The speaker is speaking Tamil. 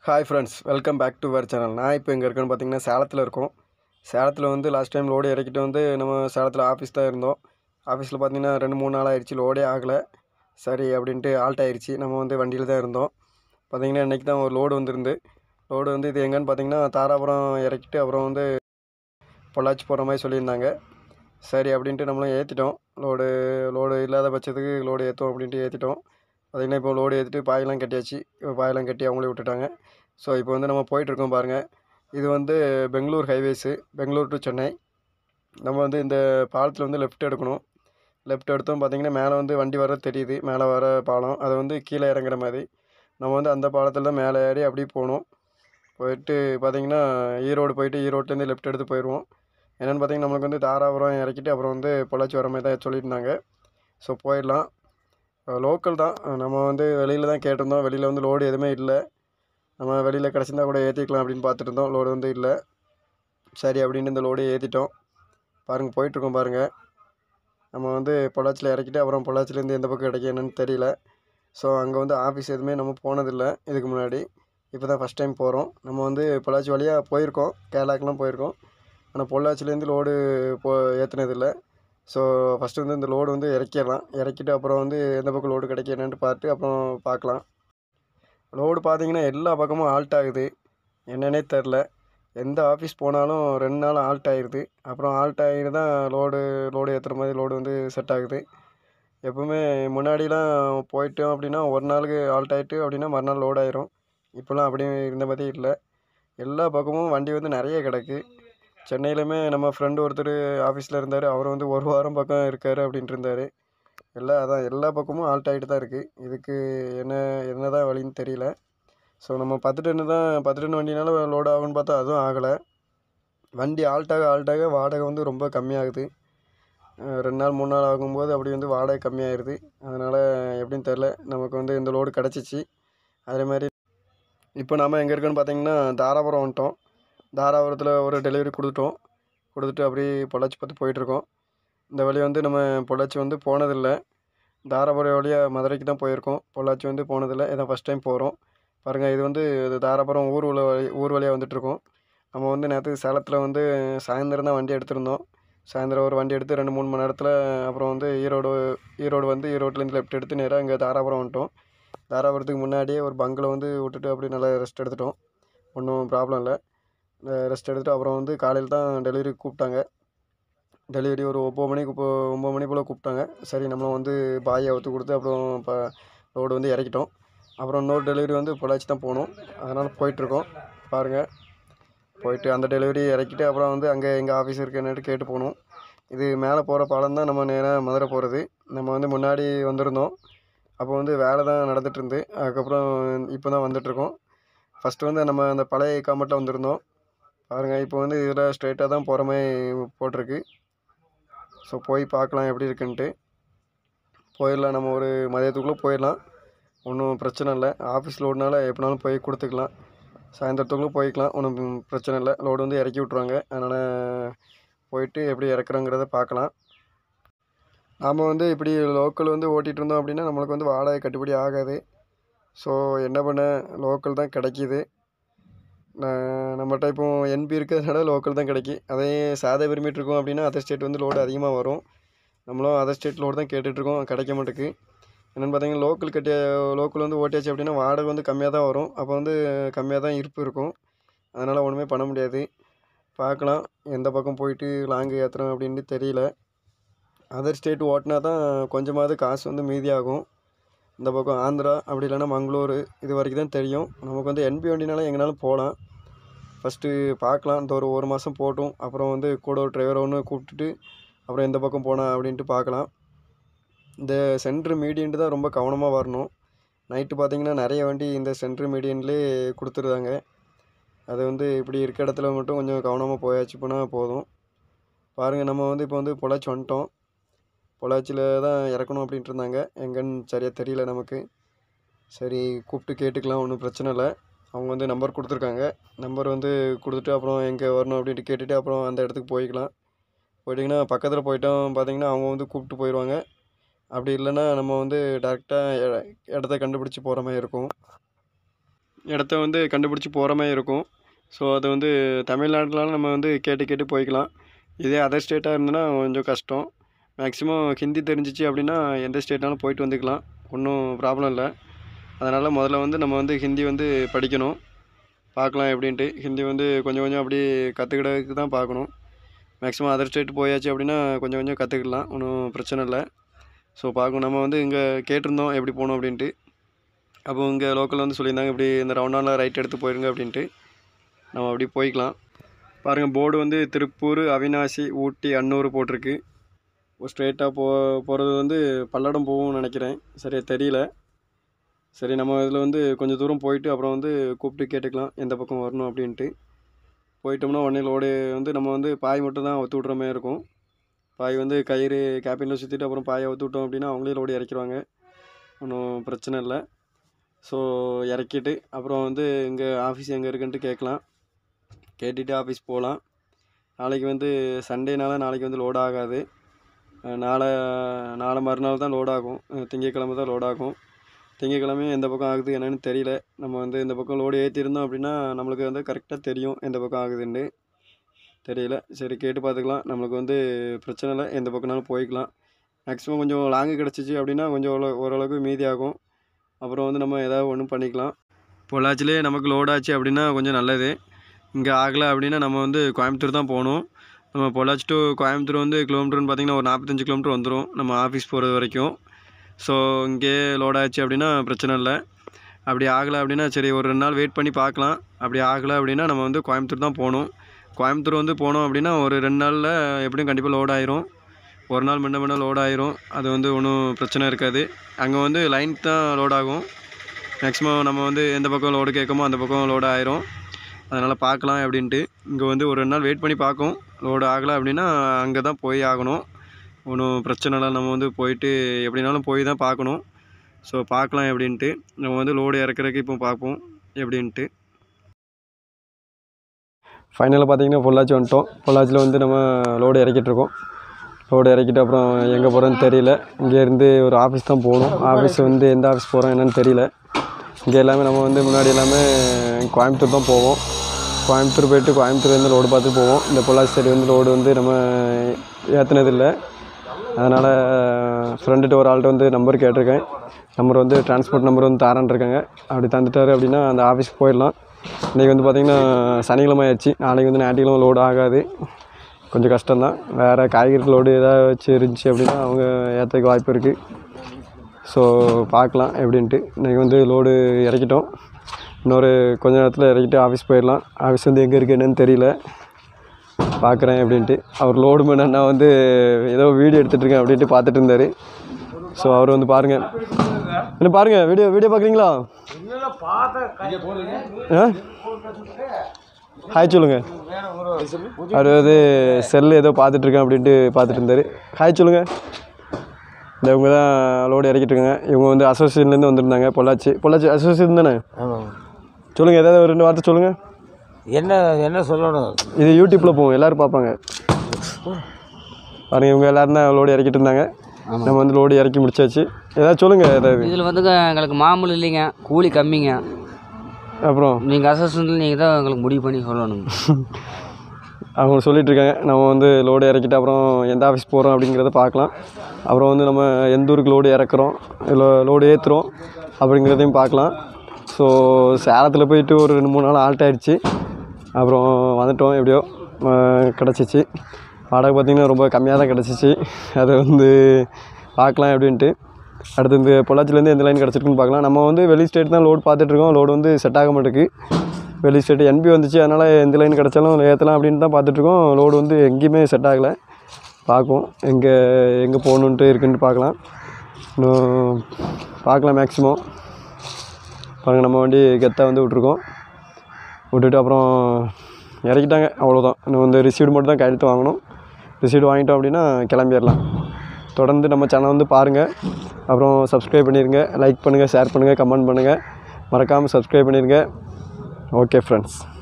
hi friends welcome back to our channel நான் இப்போ எங்கே இருக்கேன்னு பார்த்தீங்கன்னா சேலத்தில் இருக்கோம் சேலத்தில் வந்து லாஸ்ட் டைம் லோடு இறக்கிட்டு வந்து நம்ம சேலத்தில் ஆஃபீஸ் தான் இருந்தோம் ஆஃபீஸில் பார்த்தீங்கன்னா ரெண்டு மூணு நாள் ஆயிடுச்சு லோடே ஆகலை சரி அப்படின்ட்டு ஆல்ட் ஆயிடுச்சு நம்ம வந்து வண்டியில் தான் இருந்தோம் பார்த்தீங்கன்னா இன்றைக்கி தான் ஒரு லோடு வந்திருந்து லோடு வந்து இது எங்கன்னு பார்த்தீங்கன்னா தாராபுரம் இறக்கிட்டு அப்புறம் வந்து பொள்ளாச்சி போகிற மாதிரி சொல்லியிருந்தாங்க சரி அப்படின்ட்டு நம்மளும் ஏற்றிட்டோம் லோடு லோடு இல்லாத பட்சத்துக்கு லோடு ஏற்றுவோம் அப்படின்ட்டு ஏற்றிட்டோம் பார்த்திங்கன்னா இப்போ லோடு ஏற்றிட்டு பாயெல்லாம் கட்டியாச்சு இப்போ பாயெல்லாம் கட்டி அவங்களே விட்டுட்டாங்க ஸோ இப்போ வந்து நம்ம போயிட்டுருக்கோம் பாருங்கள் இது வந்து பெங்களூர் ஹைவேஸு பெங்களூர் டு சென்னை நம்ம வந்து இந்த பாலத்தில் வந்து லெஃப்ட் எடுக்கணும் லெஃப்ட் எடுத்தோம் பார்த்திங்கன்னா மேலே வந்து வண்டி வர தெரியுது மேலே வர பாலம் அது வந்து கீழே இறங்குற மாதிரி நம்ம வந்து அந்த பாலத்தில் தான் மேலே ஏறி அப்படியே போகணும் போயிட்டு பார்த்திங்கன்னா ஈரோடு போயிட்டு ஈரோட்லேருந்து லெஃப்ட் எடுத்து போயிடுவோம் என்னென்னு பார்த்தீங்கன்னா நம்மளுக்கு வந்து தாராபுரம் இறக்கிட்டு அப்புறம் வந்து பொள்ளாச்சி வர மாதிரி தான் சொல்லியிருந்தாங்க ஸோ போயிடலாம் லோக்கல் தான் நம்ம வந்து வெளியில் தான் கேட்டிருந்தோம் வெளியில் வந்து லோடு எதுவுமே இல்லை நம்ம வெளியில் கிடச்சிருந்தா கூட ஏற்றிக்கலாம் அப்படின்னு பார்த்துட்டு இருந்தோம் லோடு வந்து இல்லை சரி அப்படின்னு இந்த லோடு ஏற்றிட்டோம் பாருங்கள் போயிட்டுருக்கோம் பாருங்கள் நம்ம வந்து பொள்ளாச்சியில் இறக்கிட்டு அப்புறம் பொள்ளாச்சிலேருந்து எந்த பக்கம் கிடைக்கும் என்னன்னு தெரியல ஸோ அங்கே வந்து ஆஃபீஸ் எதுவுமே நம்ம போனதில்லை இதுக்கு முன்னாடி இப்போ தான் ஃபஸ்ட் டைம் போகிறோம் நம்ம வந்து பொள்ளாச்சி வழியாக போயிருக்கோம் கேரளாக்கெலாம் போயிருக்கோம் ஆனால் பொள்ளாச்சிலேருந்து லோடு போ ஏற்றுனதில்லை ஸோ ஃபஸ்ட்டு வந்து இந்த லோடு வந்து இறக்கிடலாம் இறக்கிட்டு அப்புறம் வந்து எந்த பக்கம் லோடு கிடைக்கும் என்னன்ட்டு பார்த்து அப்புறம் பார்க்கலாம் லோடு பார்த்தீங்கன்னா எல்லா பக்கமும் ஆல்ட் ஆகுது என்னன்னே தெரில எந்த ஆஃபீஸ் போனாலும் ரெண்டு நாள் ஆல்ட் ஆகிடுது அப்புறம் ஆல்ட் ஆகிட்டு தான் லோடு லோடு ஏற்றுற மாதிரி லோடு வந்து செட் ஆகுது எப்போவுமே முன்னாடிலாம் போயிட்டோம் அப்படின்னா ஒரு நாளுக்கு ஆல்ட் ஆகிட்டு அப்படின்னா மறுநாள் லோட் ஆயிரும் இப்போலாம் அப்படியே இருந்த மாதிரி இல்லை எல்லா பக்கமும் வண்டி வந்து நிறைய கிடக்கு சென்னையிலுமே நம்ம ஃப்ரெண்டு ஒருத்தர் ஆஃபீஸில் இருந்தார் அவர் வந்து ஒரு வாரம் பக்கம் இருக்கார் அப்படின்ட்டு இருந்தார் எல்லாம் அதான் எல்லா பக்கமும் ஆல்ட் ஆகிட்டு தான் இருக்குது இதுக்கு என்ன என்ன தான் வழின்னு தெரியல ஸோ நம்ம பத்து டன்னு தான் பத்து டன் வண்டினால லோட் ஆகும்னு பார்த்தா அதுவும் ஆகலை வண்டி ஆல்ட்டாக ஆல்ட்டாக வாடகை வந்து ரொம்ப கம்மியாகுது அஹ் ரெண்டு நாள் மூணு நாள் ஆகும்போது அப்படி வந்து வாடகை கம்மியாயிருது அதனால் எப்படின்னு தெரில நமக்கு வந்து இந்த லோடு கிடச்சிச்சு அதே மாதிரி இப்போ நாம் எங்கே இருக்கோன்னு பார்த்தீங்கன்னா தாராபுரம் வந்துட்டோம் தாராபுரத்தில் ஒரு டெலிவரி கொடுத்துட்டோம் கொடுத்துட்டு அப்படியே பொள்ளாச்சி பார்த்து போயிட்டுருக்கோம் இந்த வழி வந்து நம்ம பொள்ளாச்சி வந்து போனதில்லை தாராபுரம் வழியாக மதுரைக்கு தான் போயிருக்கோம் பொள்ளாச்சி வந்து போனதில்லை இதான் ஃபஸ்ட் டைம் போகிறோம் பாருங்கள் இது வந்து இது தாராபுரம் ஊர் உள்ள வழி ஊர் வழியாக வந்துட்டுருக்கோம் நம்ம வந்து நேற்று சேலத்தில் வந்து சாயந்தரம் தான் வண்டி எடுத்திருந்தோம் சாயந்தரம் ஒரு வண்டி எடுத்து ரெண்டு மூணு மணி நேரத்தில் அப்புறம் வந்து ஈரோடு ஈரோடு வந்து ஈரோட்லேருந்து லெஃப்ட் எடுத்து நேராக இங்கே தாராபுரம் வந்துட்டோம் தாராபுரத்துக்கு முன்னாடியே ஒரு பங்கில் வந்து விட்டுட்டு அப்படியே நல்லா ரெஸ்ட் எடுத்துட்டோம் ஒன்றும் ப்ராப்ளம் இல்லை ரெஸ்ட் எடுத்துட்டு அப்புறம் வந்து காலையில் தான் டெலிவரி கூப்பிட்டாங்க டெலிவரி ஒரு ஒம்பது மணிக்கு இப்போ ஒம்பது மணி போல் கூப்பிட்டாங்க சரி நம்மளும் வந்து பாயை அவுத்து கொடுத்து அப்புறம் இப்போ லோடு வந்து இறக்கிட்டோம் அப்புறம் இன்னொரு டெலிவரி வந்து பொள்ளாச்சி தான் போகணும் அதனால் போயிட்டுருக்கோம் பாருங்கள் போயிட்டு அந்த டெலிவரி இறக்கிட்டு அப்புறம் வந்து அங்கே எங்கள் ஆஃபீஸ் இருக்குன்னுட்டு கேட்டு போகணும் இது மேலே போகிற பாலம் தான் நம்ம நேராக மதுரை போகிறது நம்ம வந்து முன்னாடி வந்திருந்தோம் அப்போ வந்து வேலை தான் நடந்துட்டு இருந்து அதுக்கப்புறம் இப்போ தான் வந்துட்டுருக்கோம் ஃபஸ்ட்டு வந்து நம்ம அந்த பழைய காமெட்டில் வந்திருந்தோம் பாருங்கள் இப்போ வந்து இதில் ஸ்ட்ரைட்டாக தான் போகிற மாதிரி போட்டிருக்கு ஸோ போய் பார்க்கலாம் எப்படி இருக்குன்ட்டு போயிடலாம் நம்ம ஒரு மதியத்துக்குள்ளே போயிடலாம் ஒன்றும் பிரச்சனை இல்லை ஆஃபீஸ் லோடுனால எப்படினாலும் போய் கொடுத்துக்கலாம் சாயந்தரத்துக்குள்ளே போய்க்கலாம் ஒன்றும் பிரச்சனை இல்லை லோடு வந்து இறக்கி விட்ருவாங்க அதனால் போயிட்டு எப்படி இறக்குறோங்கிறத பார்க்கலாம் நாம் வந்து இப்படி லோக்கல் வந்து ஓட்டிகிட்டு இருந்தோம் அப்படின்னா நம்மளுக்கு வந்து வாடகை கட்டுப்படி ஆகாது ஸோ என்ன பண்ண லோக்கல் தான் கிடைக்கிது நான் நம்மகிட்ட இப்போ என்பி இருக்கிறதுனால லோக்கல் தான் கிடைக்கி அதே சாதா பெர்மிட் இருக்கும் அப்படின்னா அதர் ஸ்டேட் வந்து லோடு அதிகமாக வரும் நம்மளும் அதர் ஸ்டேட் லோடு தான் கேட்டுட்ருக்கோம் கிடைக்க மாட்டேக்கு என்னென்னு பார்த்தீங்கன்னா லோக்கல் கட்டிய லோக்கல் வந்து ஓட்டியாச்சு அப்படின்னா வாடகை வந்து கம்மியாக தான் வரும் அப்போ வந்து கம்மியாக தான் இருப்பு இருக்கும் அதனால் ஒன்றுமே பண்ண முடியாது பார்க்கலாம் எந்த பக்கம் போயிட்டு லாங்கு ஏற்றுறோம் அப்படின்ட்டு தெரியல அதர் ஸ்டேட் ஓட்டினா தான் கொஞ்சமாவது காசு வந்து மீதியாகும் இந்த பக்கம் ஆந்திரா அப்படி இல்லைன்னா மங்களூர் இது வரைக்கும் தான் தெரியும் நமக்கு வந்து என்பி வண்டினால எங்கேனாலும் போகலாம் ஃபஸ்ட்டு பார்க்கலாம் இந்த ஒரு ஒரு மாதம் போட்டும் அப்புறம் வந்து கூட ஒரு டிரைவரை ஒன்று கூப்பிட்டுட்டு அப்புறம் எந்த பக்கம் போனால் அப்படின்ட்டு பார்க்கலாம் இந்த சென்ட்ரு மீடியன்ட்டு தான் ரொம்ப கவனமாக வரணும் நைட்டு பார்த்தீங்கன்னா நிறைய வண்டி இந்த சென்ட்ரு மீடியன்லேயே கொடுத்துருதாங்க அது வந்து இப்படி இருக்க இடத்துல மட்டும் கொஞ்சம் கவனமாக போயாச்சு போனால் போதும் பாருங்கள் நம்ம வந்து இப்போ வந்து பொள்ளாச்சி வந்துட்டோம் பொள்ளாச்சியில் தான் இறக்கணும் அப்படின்ட்டு இருந்தாங்க எங்கன்னு சரியாக தெரியல நமக்கு சரி கூப்பிட்டு கேட்டுக்கலாம் ஒன்றும் பிரச்சனை இல்லை அவங்க வந்து நம்பர் கொடுத்துருக்காங்க நம்பர் வந்து கொடுத்துட்டு அப்புறம் எங்கே வரணும் அப்படின்ட்டு கேட்டுட்டு அப்புறம் அந்த இடத்துக்கு போய்க்கலாம் போயிட்டிங்கன்னா பக்கத்தில் போயிட்டோம் பார்த்தீங்கன்னா அவங்க வந்து கூப்பிட்டு போயிடுவாங்க அப்படி இல்லைன்னா நம்ம வந்து டேரெக்டாக இடத்த கண்டுபிடிச்சி போகிற மாதிரி இருக்கும் இடத்த வந்து கண்டுபிடிச்சி போகிற மாதிரி இருக்கும் ஸோ அது வந்து தமிழ்நாட்டிலாம் நம்ம வந்து கேட்டு கேட்டு போய்க்கலாம் இதே அதர் ஸ்டேட்டாக இருந்ததுன்னா கொஞ்சம் கஷ்டம் மேக்ஸிமம் ஹிந்தி தெரிஞ்சிச்சு அப்படின்னா எந்த ஸ்டேட்னாலும் போயிட்டு வந்துக்கலாம் ஒன்றும் ப்ராப்ளம் இல்லை அதனால் முதல்ல வந்து நம்ம வந்து ஹிந்தி வந்து படிக்கணும் பார்க்கலாம் எப்படின்ட்டு ஹிந்தி வந்து கொஞ்சம் கொஞ்சம் அப்படி கற்றுக்கிடறதுக்கு தான் பார்க்கணும் மேக்ஸிமம் அதர் ஸ்டேட் போயாச்சு அப்படின்னா கொஞ்சம் கொஞ்சம் கற்றுக்கிடலாம் ஒன்றும் பிரச்சனை இல்லை ஸோ பார்க்கணும் நம்ம வந்து இங்கே கேட்டிருந்தோம் எப்படி போகணும் அப்படின்ட்டு அப்போ இங்கே லோக்கலில் வந்து சொல்லியிருந்தாங்க இப்படி இந்த ரவுண்டானில் ரைட் எடுத்து போயிருங்க அப்படின்ட்டு நம்ம அப்படி போய்க்கலாம் பாருங்கள் போர்டு வந்து திருப்பூர் அவினாசி ஊட்டி அன்னூர் போட்டிருக்கு ஸ்ட்ரெயிட்டாக போ போகிறது வந்து பல்லடம் போகும்னு நினைக்கிறேன் சரியா தெரியல சரி நம்ம இதில் வந்து கொஞ்சம் தூரம் போயிட்டு அப்புறம் வந்து கூப்பிட்டு கேட்டுக்கலாம் எந்த பக்கம் வரணும் அப்படின்ட்டு போயிட்டோம்னா உடனே லோடு வந்து நம்ம வந்து பாய் மட்டும் தான் ஒத்து விட்ற மாதிரி இருக்கும் பாய் வந்து கயிறு கேபினில் சுற்றிட்டு அப்புறம் பாயை ஒத்து விட்டோம் அப்படின்னா அவங்களே லோடு இறக்கிடுவாங்க ஒன்றும் பிரச்சனை இல்லை ஸோ இறக்கிட்டு அப்புறம் வந்து இங்கே ஆஃபீஸ் எங்கே இருக்குன்ட்டு கேட்கலாம் கேட்டுட்டு ஆஃபீஸ் போகலாம் நாளைக்கு வந்து சண்டேனால நாளைக்கு வந்து லோட் ஆகாது அஹ் நாளை நாளை மறுநாள் தான் லோட் ஆகும் அஹ் திங்கட்கிழமை தான் லோட் ஆகும் திங்கட்கிழமையும் எந்த பக்கம் ஆகுது என்னன்னு தெரியல நம்ம வந்து இந்த பக்கம் லோடு ஏற்றிருந்தோம் அப்படின்னா நம்மளுக்கு வந்து கரெக்டாக தெரியும் எந்த பக்கம் ஆகுதுன்னு தெரியல சரி கேட்டு பார்த்துக்கலாம் நம்மளுக்கு வந்து பிரச்சனை இல்லை எந்த பக்கம்னாலும் போய்க்கலாம் மேக்ஸிமம் கொஞ்சம் லாங்கு கிடச்சிச்சு அப்படின்னா கொஞ்சம் ஓரளவு ஓரளவுக்கு மீதி ஆகும் அப்புறம் வந்து நம்ம ஏதாவது ஒன்றும் பண்ணிக்கலாம் பொள்ளாச்சிலே நமக்கு லோட் ஆச்சு அப்படின்னா கொஞ்சம் நல்லது இங்கே ஆகலை அப்படின்னா நம்ம வந்து கோயம்புத்தூர் தான் போகணும் நம்ம பொள்ளாச்சி டு கோயம்புத்தூர் வந்து கிலோமீட்டர்னு பார்த்தீங்கன்னா ஒரு நாற்பத்தஞ்சு கிலோமீட்டர் வந்துடும் நம்ம ஆஃபீஸ் போகிறது வரைக்கும் ஸோ இங்கே லோட் ஆச்சு அப்படின்னா பிரச்சனை இல்லை அப்படி ஆகலை அப்படின்னா சரி ஒரு ரெண்டு நாள் வெயிட் பண்ணி பார்க்கலாம் அப்படி ஆகலை அப்படின்னா நம்ம வந்து கோயம்புத்தூர் தான் போகணும் கோயம்புத்தூர் வந்து போனோம் அப்படின்னா ஒரு ரெண்டு நாளில் எப்படியும் கண்டிப்பாக லோட் ஆயிரும் ஒரு நாள் முன்ன முன்ன லோட் ஆயிரும் அது வந்து ஒன்றும் பிரச்சனை இருக்காது அங்கே வந்து லைன் தான் லோட் ஆகும் மேக்ஸிமம் நம்ம வந்து எந்த பக்கம் லோடு கேட்குமோ அந்த பக்கம் லோடு ஆயிரும் அதனால் பார்க்கலாம் அப்படின்ட்டு இங்கே வந்து ஒரு ரெண்டு நாள் வெயிட் பண்ணி பார்க்கும் லோடு ஆகலை அப்படின்னா அங்கே தான் போய் ஆகணும் ஒன்றும் பிரச்சனை இல்லை நம்ம வந்து போயிட்டு எப்படினாலும் போய் தான் பார்க்கணும் ஸோ பார்க்கலாம் எப்படின்ட்டு நம்ம வந்து லோடு இறக்குறதுக்கு இப்போ பார்ப்போம் எப்படின்ட்டு ஃபைனலாக பார்த்தீங்கன்னா பொள்ளாச்சி வந்துட்டோம் பொள்ளாச்சியில் வந்து நம்ம லோடு இறக்கிட்டு இருக்கோம் லோடு இறக்கிட்டு அப்புறம் எங்கே போகிறோன்னு தெரியல இங்கேருந்து ஒரு ஆஃபீஸ் தான் போகணும் ஆஃபீஸ் வந்து எந்த ஆஃபீஸ் போகிறோம் என்னன்னு தெரியல இங்கே எல்லாமே நம்ம வந்து முன்னாடி எல்லாமே கோயம்புத்தூர் தான் போவோம் கோயம்புத்தூர் போயிட்டு கோயம்புத்தூர் வந்து லோடு பார்த்து போவோம் இந்த பொள்ளாச்சி சைடு வந்து லோடு வந்து நம்ம ஏற்றுனது இல்லை அதனால் ஃப்ரெண்டுகிட்ட ஒரு ஆள்கிட்ட வந்து நம்பர் கேட்டிருக்கேன் நம்பர் வந்து டிரான்ஸ்போர்ட் நம்பர் வந்து தாரன் இருக்காங்க அப்படி தந்துட்டாரு அப்படின்னா அந்த ஆஃபீஸ் போயிடலாம் இன்றைக்கி வந்து பார்த்திங்கன்னா சனிக்கிழமை ஆயிடுச்சு நாளைக்கு வந்து ஞாயிற்றுக்கிழமை லோடு ஆகாது கொஞ்சம் கஷ்டம்தான் வேறு காய்கறி லோடு ஏதாவது வச்சு இருந்துச்சு அப்படின்னா அவங்க ஏற்றதுக்கு வாய்ப்பு இருக்குது ஸோ பார்க்கலாம் எப்படின்ட்டு இன்றைக்கி வந்து லோடு இறக்கிட்டோம் இன்னொரு கொஞ்ச நேரத்தில் இறக்கிட்டு ஆஃபீஸ் போயிடலாம் ஆஃபீஸ் வந்து எங்கே இருக்குது என்னன்னு தெரியல பார்க்குறேன் அப்படின்ட்டு அவர் லோடு மேன் அண்ணா வந்து ஏதோ வீடியோ எடுத்துகிட்டு இருக்கேன் அப்படின்ட்டு பார்த்துட்டு இருந்தார் ஸோ அவர் வந்து பாருங்கள் என்ன பாருங்கள் வீடியோ வீடியோ பார்க்குறீங்களா ஆ ஹாய் சொல்லுங்கள் அவர் வந்து செல்லு ஏதோ பார்த்துட்ருக்கேன் அப்படின்ட்டு பார்த்துட்டு இருந்தார் ஹாய் சொல்லுங்கள் இந்த இவங்க தான் லோடு இறக்கிட்டு இருக்காங்க இவங்க வந்து அசோசியேஷன்லேருந்து வந்திருந்தாங்க பொள்ளாச்சி பொள்ளாச்சி அசோசியேஷன் தானே ஆமாம் சொல்லுங்கள் ஏதாவது ஒரு ரெண்டு வார்த்தை சொல்லுங்கள் என்ன என்ன சொல்லணும் இது யூடியூப்பில் போகும் எல்லோரும் பார்ப்பாங்க பாருங்க இவங்க எல்லாரும் தான் லோடு இறக்கிட்டு இருந்தாங்க நம்ம வந்து லோடு இறக்கி முடிச்சாச்சு ஏதாவது சொல்லுங்கள் ஏதாவது இதில் வந்துங்க எங்களுக்கு மாமூல் இல்லைங்க கூலி கம்மிங்க அப்புறம் நீங்கள் அசஸ்மெண்ட்டில் நீங்கள் தான் எங்களுக்கு முடிவு பண்ணி சொல்லணுங்க அவங்க சொல்லிட்டு இருக்காங்க நம்ம வந்து லோடு இறக்கிட்டு அப்புறம் எந்த ஆஃபீஸ் போகிறோம் அப்படிங்கிறத பார்க்கலாம் அப்புறம் வந்து நம்ம எந்த ஊருக்கு லோடு இறக்குறோம் இல்லை லோடு ஏற்றுறோம் அப்படிங்கிறதையும் பார்க்கலாம் ஸோ சேலத்தில் போயிட்டு ஒரு ரெண்டு மூணு நாள் ஆல்ட் ஆயிடுச்சு அப்புறம் வந்துட்டோம் எப்படியோ அஹ் கிடச்சிச்சு வாடகை பார்த்திங்கன்னா ரொம்ப கம்மியாக தான் கிடச்சிச்சு அதை வந்து பார்க்கலாம் எப்படின்ட்டு அடுத்து இந்த பொள்ளாச்சிலேருந்து எந்த லைன் கிடச்சிருக்குன்னு பார்க்கலாம் நம்ம வந்து வெளி ஸ்டேட் தான் லோடு பார்த்துட்ருக்கோம் லோடு வந்து செட் ஆக மாட்டேங்குது வெளி ஸ்டேட்டு என்பி வந்துச்சு அதனால் எந்த லைன் கிடச்சாலும் ஏற்றலாம் அப்படின்னு தான் பார்த்துட்ருக்கோம் லோடு வந்து எங்கேயுமே செட் ஆகலை பார்க்கும் எங்கே எங்கே போகணுன்ட்டு இருக்குன்ட்டு பார்க்கலாம் இன்னும் பார்க்கலாம் மேக்ஸிமம் பாருங்கள் நம்ம வண்டி கெத்தாக வந்து விட்ருக்கோம் விட்டுட்டு அப்புறம் இறக்கிட்டாங்க அவ்வளோதான் இன்னும் வந்து ரிசீவ்டு மட்டும் தான் கையெழுத்து வாங்கணும் ரிசீவ்டு வாங்கிட்டோம் அப்படின்னா கிளம்பிடலாம் தொடர்ந்து நம்ம சேனல் வந்து பாருங்கள் அப்புறம் சப்ஸ்கிரைப் பண்ணிடுங்க லைக் பண்ணுங்கள் ஷேர் பண்ணுங்கள் கமெண்ட் பண்ணுங்கள் மறக்காமல் சப்ஸ்கிரைப் பண்ணிடுங்க ஓகே ஃப்ரெண்ட்ஸ்